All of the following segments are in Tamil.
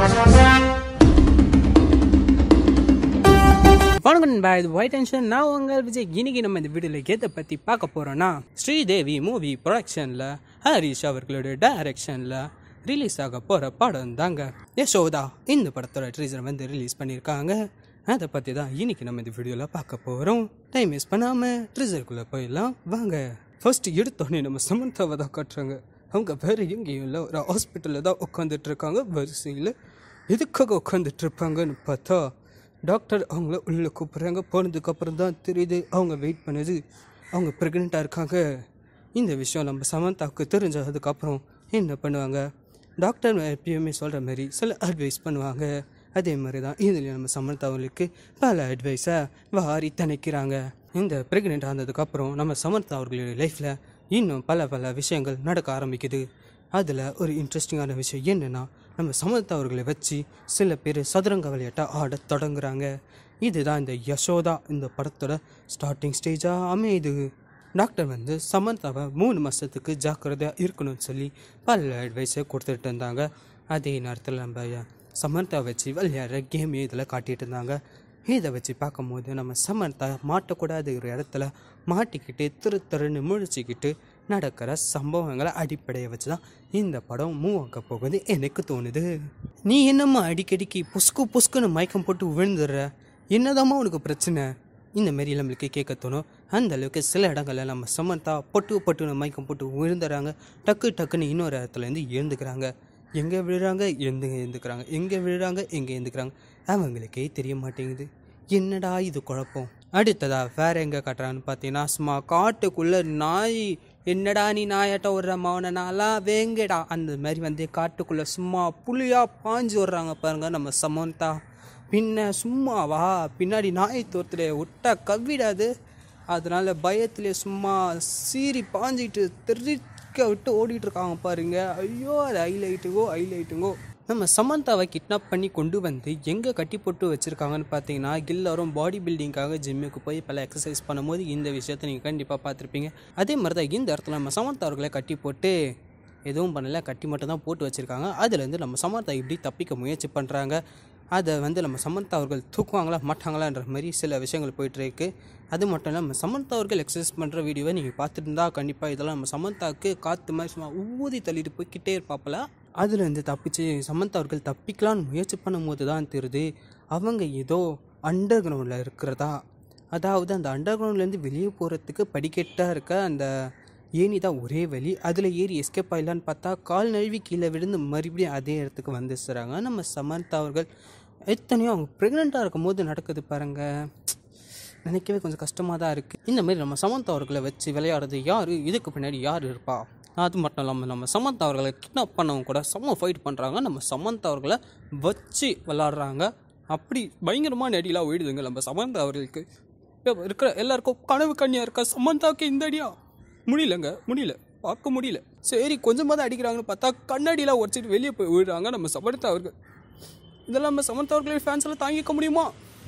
வணக்கம் நண்பா இது ஒயிட் டென்ஷன் நான் உங்கள் விஜய் இன்னைக்கு நம்ம இந்த வீடியோவில் எதை பற்றி பார்க்க போகிறோன்னா ஸ்ரீதேவி மூவி ப்ரொடக்ஷனில் ஹரிஷ் அவர்களோட டைரக்ஷனில் ரிலீஸ் ஆக போகிற படம் தாங்க யசோதா இந்த படத்தோட ட்ரீசர் வந்து ரிலீஸ் பண்ணியிருக்காங்க அதை பற்றி தான் இன்னைக்கு நம்ம இந்த வீடியோவில் பார்க்க போகிறோம் டைம் வேஸ்ட் பண்ணாமல் ட்ரீசருக்குள்ளே போயிடலாம் வாங்க ஃபர்ஸ்ட் எடுத்தோடனே நம்ம சமந்தாவை தான் காட்டுறாங்க அவங்க வேறு எங்கேயும் இல்லை ஒரு ஹாஸ்பிட்டலில் தான் உட்காந்துட்டு இருக்காங்க வரிசையில் எதுக்காக உட்காந்துட்டு இருப்பாங்கன்னு பார்த்தா டாக்டர் அவங்கள உள்ளே கூப்பிட்றாங்க போனதுக்கப்புறம் தான் தெரியுது அவங்க வெயிட் பண்ணுது அவங்க ப்ரெக்னெண்ட்டாக இருக்காங்க இந்த விஷயம் நம்ம சமந்தாவுக்கு தெரிஞ்சதுக்கப்புறம் என்ன பண்ணுவாங்க டாக்டர் எப்பயுமே சொல்கிற மாதிரி சில அட்வைஸ் பண்ணுவாங்க அதே மாதிரி தான் இதில் நம்ம சமந்தா அவங்களுக்கு பல அட்வைஸை வாரி தணிக்கிறாங்க இந்த ப்ரெக்னென்ட் ஆனதுக்கப்புறம் நம்ம சமந்தா அவர்களுடைய லைஃப்பில் இன்னும் பல பல விஷயங்கள் நடக்க ஆரம்பிக்குது அதில் ஒரு இன்ட்ரெஸ்டிங்கான விஷயம் என்னென்னா நம்ம சமந்தா அவர்களை வச்சு சில பேர் சதுரங்க விளையாட்டை ஆடத் தொடங்குறாங்க இதுதான் இந்த யசோதா இந்த படத்தோட ஸ்டார்டிங் ஸ்டேஜாக அமையுது டாக்டர் வந்து சமந்தாவை மூணு மாதத்துக்கு ஜாக்கிரதையாக இருக்கணும்னு சொல்லி பல அட்வைஸை கொடுத்துட்டு இருந்தாங்க அதே நேரத்தில் நம்ம சமந்தா வச்சு விளையாடுற கேம் இதில் காட்டிகிட்டு இருந்தாங்க இதை வச்சு பார்க்கும்போது நம்ம சமந்தா மாட்டக்கூடாத ஒரு இடத்துல மாட்டிக்கிட்டு திரு திருன்னு முழிச்சிக்கிட்டு நடக்கிற சம்பவங்களை அடிப்படையை வச்சு தான் இந்த படம் மூவ் ஆக போகுது எனக்கு தோணுது நீ என்னம்மா அடிக்கடிக்கு புஸ்கு புஸ்குன்னு மயக்கம் போட்டு விழுந்துடுற என்னதாம்மா உனக்கு பிரச்சனை இந்த மாரி நம்மளுக்கு கேட்க தோணும் அந்த அளவுக்கு சில இடங்களில் நம்ம சமந்தா பொட்டு பொட்டுன்னு மயக்கம் போட்டு விழுந்துறாங்க டக்கு டக்குன்னு இன்னொரு இடத்துலேருந்து எழுந்துக்கிறாங்க எங்கே விழுறாங்க எந்த எழுந்துக்கிறாங்க எங்கே விழுறாங்க எங்கே எழுந்துக்கிறாங்க அவங்களுக்கே தெரிய மாட்டேங்குது என்னடா இது குழப்பம் அடுத்ததா வேற எங்கே காட்டுறான்னு பார்த்தீங்கன்னா சும்மா காட்டுக்குள்ள நாய் என்னடா நீ நாயாட்ட விடுற மௌனனாலா வேங்கடா அந்த மாதிரி வந்து காட்டுக்குள்ள சும்மா புலியா பாஞ்சு விடுறாங்க பாருங்க நம்ம சமந்தா பின்ன சும்மாவா பின்னாடி நாய் தோத்துல விட்டா கவ்விடாது அதனால பயத்திலே சும்மா சீறி பாஞ்சிட்டு தெரிக்க விட்டு ஓடிட்டு இருக்காங்க பாருங்க ஐயோ அது ஹைலைட்டுங்கோ ஹைலைட்டுங்கோ நம்ம சமந்தாவை கிட்னாப் பண்ணி கொண்டு வந்து எங்கே கட்டி போட்டு வச்சுருக்காங்கன்னு பார்த்தீங்கன்னா எல்லாரும் பாடி பில்டிங்காக ஜிம்முக்கு போய் பல எக்ஸசைஸ் பண்ணும்போது இந்த விஷயத்தை நீங்கள் கண்டிப்பாக பார்த்துருப்பீங்க அதே மாதிரி தான் இந்த இடத்துல நம்ம சமந்தா அவர்களை கட்டி போட்டு எதுவும் பண்ணல கட்டி மட்டும் தான் போட்டு வச்சுருக்காங்க அதுலேருந்து நம்ம சமந்தா இப்படி தப்பிக்க முயற்சி பண்ணுறாங்க அதை வந்து நம்ம சமந்தா அவர்கள் தூக்குவாங்களா மாட்டாங்களான்ற மாதிரி சில விஷயங்கள் போயிட்டுருக்கு அது மட்டும் இல்லாமல் நம்ம சமந்தா அவர்கள் எக்ஸசைஸ் பண்ணுற வீடியோவை நீங்கள் பார்த்துட்டு இருந்தால் கண்டிப்பாக இதெல்லாம் நம்ம சமந்தாவுக்கு காற்று மாதிரி சும்மா ஊதி தள்ளிட்டு போய்கிட்டே இருப்பாப்பில் அதுலேருந்து தப்பிச்சு சமந்தா அவர்கள் தப்பிக்கலான்னு முயற்சி பண்ணும்போது தான் தெரியுது அவங்க ஏதோ அண்டர் கிரவுண்டில் இருக்கிறதா அதாவது அந்த அண்டர் கிரவுண்ட்லேருந்து வெளியே போகிறதுக்கு படிக்கட்டாக இருக்க அந்த ஏனி தான் ஒரே வழி அதில் ஏறி எஸ்கேப் ஆகலான்னு பார்த்தா கால் நழுவி கீழே விழுந்து மறுபடியும் அதே இடத்துக்கு வந்துடுறாங்க நம்ம சமந்தா அவர்கள் எத்தனையோ அவங்க ப்ரெக்னெண்ட்டாக இருக்கும் போது நடக்குது பாருங்க நினைக்கவே கொஞ்சம் கஷ்டமாக தான் இருக்குது இந்த மாதிரி நம்ம சமந்தா அவர்களை வச்சு விளையாடுறது யார் இதுக்கு பின்னாடி யார் இருப்பா அது மட்டும் இல்லாமல் நம்ம சமந்தா அவர்களை கிட்னாப் பண்ணவங்க கூட செம்ம ஃபைட் பண்ணுறாங்க நம்ம சமந்தா அவர்களை வச்சு விளாட்றாங்க அப்படி பயங்கரமான அடியெலாம் ஓயிடுதுங்க நம்ம சமந்தா அவர்களுக்கு இப்ப இருக்கிற எல்லாருக்கும் கனவு கண்ணியாக இருக்கா சமந்தாவுக்கு இந்த அடியா முடியலங்க முடியல பார்க்க முடியல சரி கொஞ்சமாக தான் அடிக்கிறாங்கன்னு பார்த்தா கண்ணாடியெலாம் உடச்சிட்டு வெளியே போய் விழுறாங்க நம்ம சமந்தா அவர்கள் இதெல்லாம் நம்ம சமந்தா அவர்களின் ஃபேன்ஸ் எல்லாம் தாங்கிக்க முடியுமா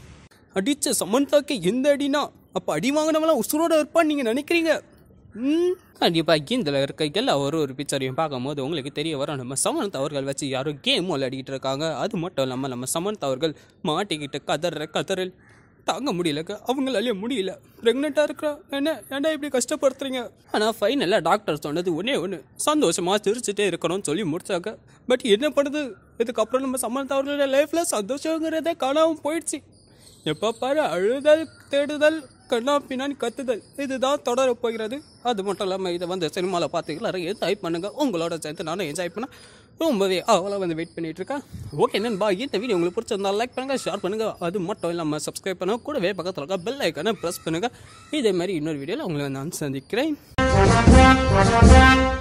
அடிச்ச சமந்தாக்கு எந்த அடினா அப்போ அடி வாங்கினவெல்லாம் உசுரோட இருப்பான்னு நீங்கள் நினைக்கிறீங்க ம் கண்டிப்பாக இதில் இருக்க எல்லா ஒரு ஒரு பிக்சரையும் பார்க்கும்போது உங்களுக்கு தெரிய வரும் நம்ம சமந்த் அவர்கள் வச்சு யாரும் கேம் விளையாடிக்கிட்டு இருக்காங்க அது மட்டும் இல்லாமல் நம்ம சமந்த் அவர்கள் மாட்டிக்கிட்டு கதற கதறல் தாங்க முடியலங்க அவங்களாலே முடியல ப்ரெக்னெண்ட்டாக இருக்கிறா என்ன ஏன்டா இப்படி கஷ்டப்படுத்துறீங்க ஆனால் ஃபைனலாக டாக்டர் சொன்னது ஒன்றே ஒன்று சந்தோஷமாக சிரிச்சுட்டே இருக்கணும்னு சொல்லி முடிச்சாங்க பட் என்ன பண்ணுது இதுக்கப்புறம் நம்ம சமந்த் அவர்களோட லைஃப்பில் சந்தோஷங்கிறதே காணாமல் போயிடுச்சு எப்போ பாரு அழுதல் தேடுதல் கண்ணா பின்னாடி கத்துதல் இதுதான் தொடர போகிறது அது மட்டும் இல்லாமல் இதை வந்து சினிமாவில் பார்த்து எல்லாரும் என்ஜாய் பண்ணுங்க உங்களோட சேர்த்து நானும் என்ஜாய் பண்ணேன் ரொம்பவே அவ்வளோ வந்து வெயிட் பண்ணிட்டு இருக்கேன் ஓகே நண்பா இந்த வீடியோ உங்களுக்கு பிடிச்சிருந்தா லைக் பண்ணுங்க ஷேர் பண்ணுங்க அது மட்டும் இல்லாமல் சப்ஸ்கிரைப் பண்ணுங்க கூடவே பக்கத்தில் இருக்க பெல் ஐக்கானை ப்ரெஸ் பண்ணுங்க இதே மாதிரி இன்னொரு வீடியோவில் உங்களை நான் சந்திக்கிறேன்